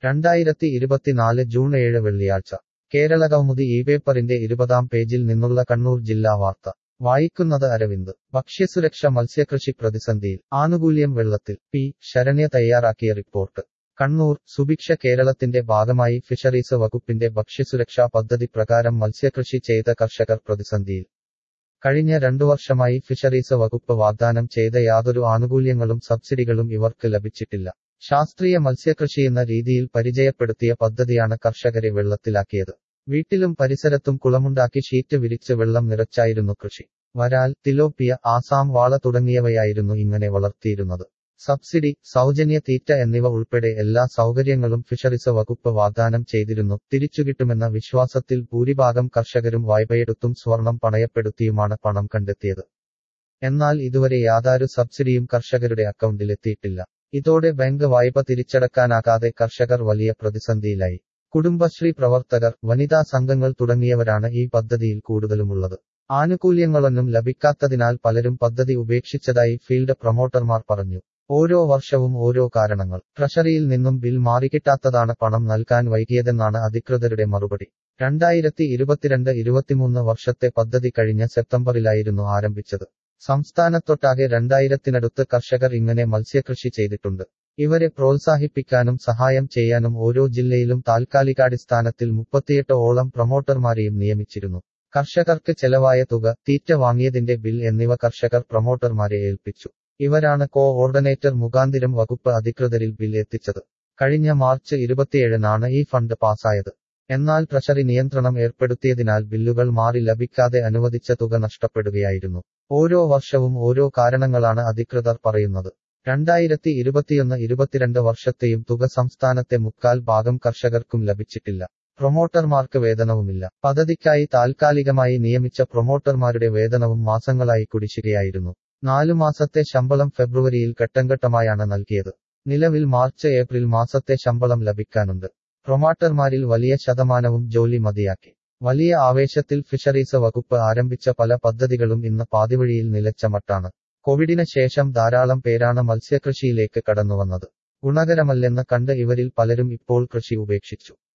രണ്ടായിരത്തി ഇരുപത്തിനാല് ജൂൺ ഏഴ് വെള്ളിയാഴ്ച കേരളകൗമുദി ഈ പേപ്പറിന്റെ ഇരുപതാം പേജിൽ നിന്നുള്ള കണ്ണൂർ ജില്ലാ വാർത്ത വായിക്കുന്നത് അരവിന്ദ് ഭക്ഷ്യസുരക്ഷ മത്സ്യകൃഷി പ്രതിസന്ധിയിൽ ആനുകൂല്യം വെള്ളത്തിൽ പി ശരണ്യ തയ്യാറാക്കിയ റിപ്പോർട്ട് കണ്ണൂർ സുഭിക്ഷ കേരളത്തിന്റെ ഭാഗമായി ഫിഷറീസ് വകുപ്പിന്റെ ഭക്ഷ്യസുരക്ഷാ പദ്ധതി പ്രകാരം മത്സ്യകൃഷി ചെയ്ത കർഷകർ പ്രതിസന്ധിയിൽ കഴിഞ്ഞ രണ്ടു വർഷമായി ഫിഷറീസ് വകുപ്പ് വാഗ്ദാനം ചെയ്ത യാതൊരു ആനുകൂല്യങ്ങളും സബ്സിഡികളും ഇവർക്ക് ലഭിച്ചിട്ടില്ല ശാസ്ത്രീയ മത്സ്യകൃഷിയെന്ന രീതിയിൽ പരിചയപ്പെടുത്തിയ പദ്ധതിയാണ് കർഷകരെ വെള്ളത്തിലാക്കിയത് വീട്ടിലും പരിസരത്തും കുളമുണ്ടാക്കി ഷീറ്റ് വിരിച്ച് വെള്ളം നിറച്ചായിരുന്നു കൃഷി വരാൽ തിലോപ്പിയ ആസാം വാള തുടങ്ങിയവയായിരുന്നു ഇങ്ങനെ വളർത്തിയിരുന്നത് സബ്സിഡി സൗജന്യ തീറ്റ എന്നിവ ഉൾപ്പെടെ എല്ലാ സൗകര്യങ്ങളും ഫിഷറീസ് വകുപ്പ് വാഗ്ദാനം ചെയ്തിരുന്നു തിരിച്ചുകിട്ടുമെന്ന വിശ്വാസത്തിൽ ഭൂരിഭാഗം കർഷകരും വായ്പയെടുത്തും സ്വർണം പണയപ്പെടുത്തിയുമാണ് പണം കണ്ടെത്തിയത് എന്നാൽ ഇതുവരെ യാതൊരു സബ്സിഡിയും കർഷകരുടെ അക്കൗണ്ടിലെത്തിയിട്ടില്ല ഇതോടെ ബാങ്ക് വായ്പ തിരിച്ചടക്കാനാകാതെ കർഷകർ വലിയ പ്രതിസന്ധിയിലായി കുടുംബശ്രീ പ്രവർത്തകർ വനിതാ സംഘങ്ങൾ തുടങ്ങിയവരാണ് ഈ പദ്ധതിയിൽ കൂടുതലുമുള്ളത് ആനുകൂല്യങ്ങളൊന്നും ലഭിക്കാത്തതിനാൽ പലരും പദ്ധതി ഉപേക്ഷിച്ചതായി ഫീൽഡ് പ്രൊമോട്ടർമാർ പറഞ്ഞു ഓരോ വർഷവും ഓരോ കാരണങ്ങൾ ട്രഷറിയിൽ നിന്നും ബിൽ മാറിക്കിട്ടാത്തതാണ് പണം നൽകാൻ വൈകിയതെന്നാണ് അധികൃതരുടെ മറുപടി രണ്ടായിരത്തി ഇരുപത്തിരണ്ട് ഇരുപത്തിമൂന്ന് വർഷത്തെ പദ്ധതി കഴിഞ്ഞ സെപ്റ്റംബറിലായിരുന്നു ആരംഭിച്ചത് സംസ്ഥാനത്തൊട്ടാകെ രണ്ടായിരത്തിനടുത്ത് കർഷകർ ഇങ്ങനെ മത്സ്യകൃഷി ചെയ്തിട്ടുണ്ട് ഇവരെ പ്രോത്സാഹിപ്പിക്കാനും സഹായം ചെയ്യാനും ഓരോ ജില്ലയിലും താൽക്കാലികാടിസ്ഥാനത്തിൽ മുപ്പത്തിയെട്ട് ഓളം പ്രൊമോട്ടർമാരെയും നിയമിച്ചിരുന്നു കർഷകർക്ക് ചെലവായ തുക തീറ്റ വാങ്ങിയതിന്റെ ബിൽ എന്നിവ കർഷകർ പ്രൊമോട്ടർമാരെ ഏൽപ്പിച്ചു ഇവരാണ് കോ ഓർഡിനേറ്റർ മുഖാന്തിരം വകുപ്പ് അധികൃതരിൽ ബിൽ എത്തിച്ചത് കഴിഞ്ഞ മാർച്ച് ഇരുപത്തിയേഴിനാണ് ഈ ഫണ്ട് പാസായത് എന്നാൽ ട്രഷറി നിയന്ത്രണം ഏർപ്പെടുത്തിയതിനാൽ ബില്ലുകൾ മാറി ലഭിക്കാതെ അനുവദിച്ച തുക നഷ്ടപ്പെടുകയായിരുന്നു ഓരോ വർഷവും ഓരോ കാരണങ്ങളാണ് അധികൃതർ പറയുന്നത് രണ്ടായിരത്തി ഇരുപത്തിയൊന്ന് ഇരുപത്തിരണ്ട് വർഷത്തെയും തുക സംസ്ഥാനത്തെ മുക്കാൽ ഭാഗം കർഷകർക്കും ലഭിച്ചിട്ടില്ല പ്രൊമോട്ടർമാർക്ക് വേതനവുമില്ല പദ്ധതിക്കായി താൽക്കാലികമായി നിയമിച്ച പ്രൊമോട്ടർമാരുടെ വേതനവും മാസങ്ങളായി കുടിശ്ശികയായിരുന്നു നാലു മാസത്തെ ശമ്പളം ഫെബ്രുവരിയിൽ ഘട്ടംഘട്ടമായാണ് നൽകിയത് നിലവിൽ മാർച്ച് ഏപ്രിൽ മാസത്തെ ശമ്പളം ലഭിക്കാനുണ്ട് പ്രൊമോട്ടർമാരിൽ വലിയ ശതമാനവും ജോലി മതിയാക്കി വലിയ ആവേശത്തിൽ ഫിഷറീസ് വകുപ്പ് ആരംഭിച്ച പല പദ്ധതികളും ഇന്ന് പാതിവഴിയിൽ നിലച്ച മട്ടാണ് കോവിഡിന് ശേഷം ധാരാളം പേരാണ് മത്സ്യകൃഷിയിലേക്ക് കടന്നുവന്നത് ഗുണകരമല്ലെന്ന് കണ്ട് ഇവരിൽ പലരും ഇപ്പോൾ കൃഷി ഉപേക്ഷിച്ചു